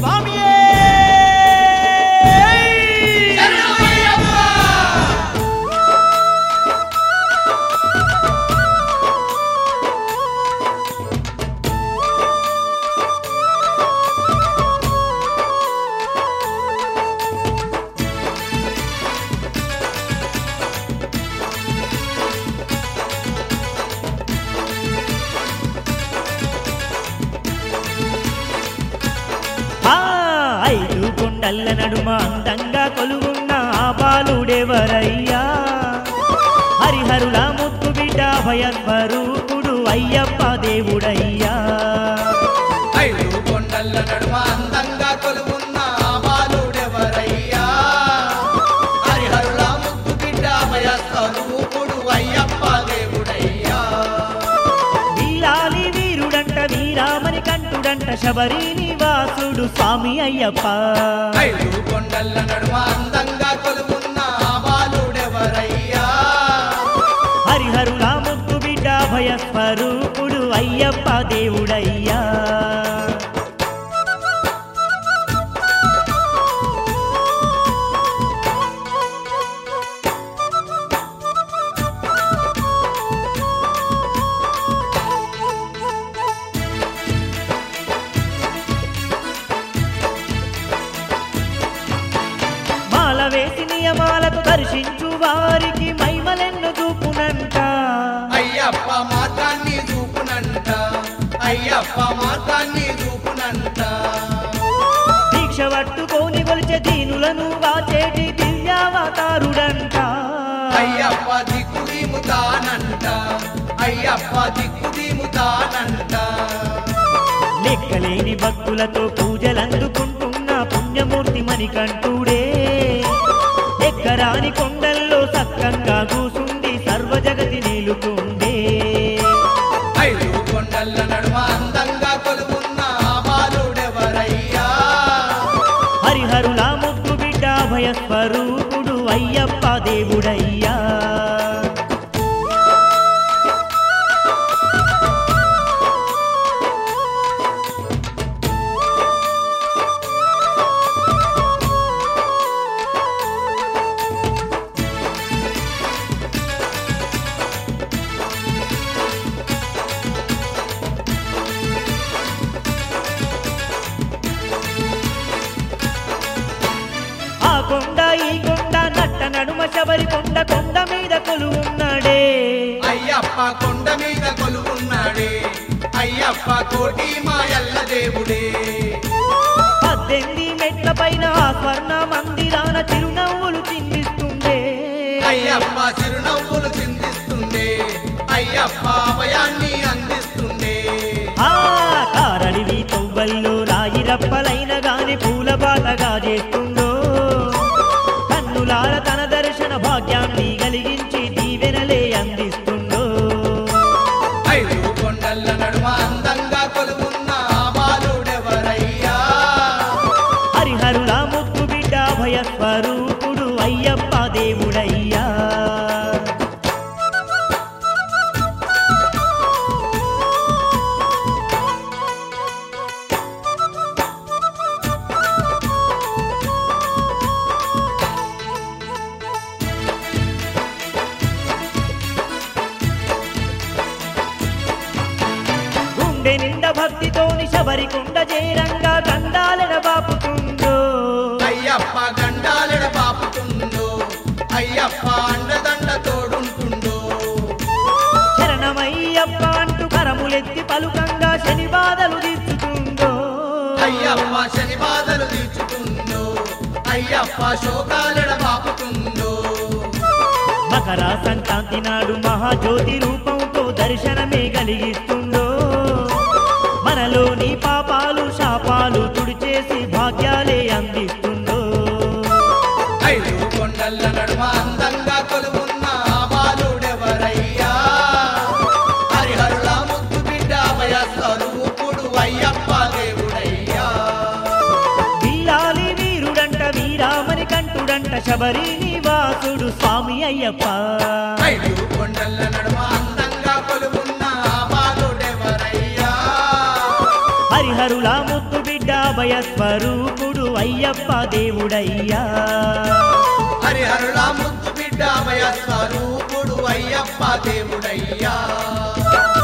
స్వామియే ఆ ఐదు కొండల్ల నడుమ అందంగా కొలువున్న ఆ బాలుడెవరయ్యా హరిహరుల ముత్తు బిడ్డ భయస్వరూపుడు అయ్యప్ప దేవుడయ్యా ఐదు కొండల నడుమ అందంగా కొలువున్న ఆ బాలుడెవరయ్యా హరిహరుల ముద్దు బిడ్డ భయ స్వరూపుడు అయ్యప్ప దేవుడయ్యా వీరాలి వీరుడంట వీరామని కంటుడంట శబరి నివాసుడు స్వామి అయ్యప్ప ఐదు కొండల నడుమ అందంగా కొలువున్న ఆ బాలుడెవరయ్యా హరిహరుల ముత్తు బిడ్డ భయస్వరూపుడు అయ్యప్ప దేవుడయ్యా మాల వేసి నియమాలకు దర్శించు వారికి మైమలెన్ను చూపునంట అయ్యప్ప మార్గాన్ని చూపునంట అయ్యప్ప మార్గాన్ని చూపునంట దీక్ష పట్టుకోని కొలిచే దీనులను వాచేటి దివ్యావతారుడంట అయ్యప్ప దిక్కు దిముతానంట అయ్యప్ప దిక్కు దిముతానంట లెక్కలేని భక్తులతో పూజలందుకుంటున్న పుణ్యమూర్తి మణికంఠుడే ఎక్కరాని కొండల్లో సక్కంగా కూసుండి సర్వజగతి నిలుతుండే ఐదు కొండల నడుమ అందంగా కొలువున్న ఆ బాలుడెవరయ్యా హరిహరుల ముద్దు బిడ్డ భయస్వరూపుడు అయ్యప్ప దేవుడయ్యా ఆ కొండ ఈ కొండ నట్ట నడుమ శబరి కొండ కొండ మీద కొలువున్నాడే అయ్యప్ప కొండ మీద కొలువున్నాడే అయ్యప్ప కోటి మాయల్ల దేవుడే పద్దెనిమిది మెట్ల పైన ఆ స్వర్ణ మందిరాన చిరునవ్వులు చిందిస్తుండే అయ్యప్ప చిరునవ్వులు చిందిస్తుండే అయ్యప్ప అభయాన్ని అందిస్తుండే ఆ కారడివి తొవ్వల్లో రాయి రప్పలైన గాని పూల బాటగా చేస్తుండో కన్నులార తన దర్శన భాగ్యాన్ని కలిగించి దీవెనలే అందిస్తుండో ఐదు కొండల నడుమ అందంగా కొలువున్న ఆ బాలుడెవరయ్యా హరిహరుల ముక్కు బిడ్డ భయస్వరూపుడు అయ్యప్ప దేవుడయ్యా గుండె నిండా భక్తితోని శబరి కుండ చేరంగా గండాలెన బాపుతుందో అయ్యప్ప గండాలెడ పాపుతుందో అయ్యప్ప అండదండ తోడుంటుందో శరణమయ్యప్ప అంటూ కరములెత్తి పలుకంగా శని బాధలు తీర్చుతుందో అయ్యప్ప శని బాధలు తీర్చుతుందో అయ్యప్ప శోకాలెడ పాపుతుందో మకర సంక్రాంతి నాడు మహాజ్యోతి రూపంతో దర్శనమే కలిగిస్తుందో మనలోని పాపాలు శాపాలు తుడిచేసి భాగ్యాలే అందిస్తుందో ఐదు కొండల నడుమ అందంగా కొలువున్న ఆ బాలుడెవరయ్యా హరిహరుల ముద్దు బిడ్డ భయ స్వరూపుడు అయ్యప్ప దేవుడయ్యా వీరాలి వీరుడంట వీరామని కంటుడంట శబరి నివాసుడు స్వామి అయ్యప్ప ఐదు కొండల నడుమ అందంగా కొలువున్న ఆ బాలుడెవరయ్యా హరిహరుల ముద్దు బిడ్డ బిడ్డ అభయ స్వరూపుడు అయ్యప్ప దేవుడయ్యా హరిహరుల ముద్దు బిడ్డ అభయ స్వరూపుడు అయ్యప్ప దేవుడయ్యా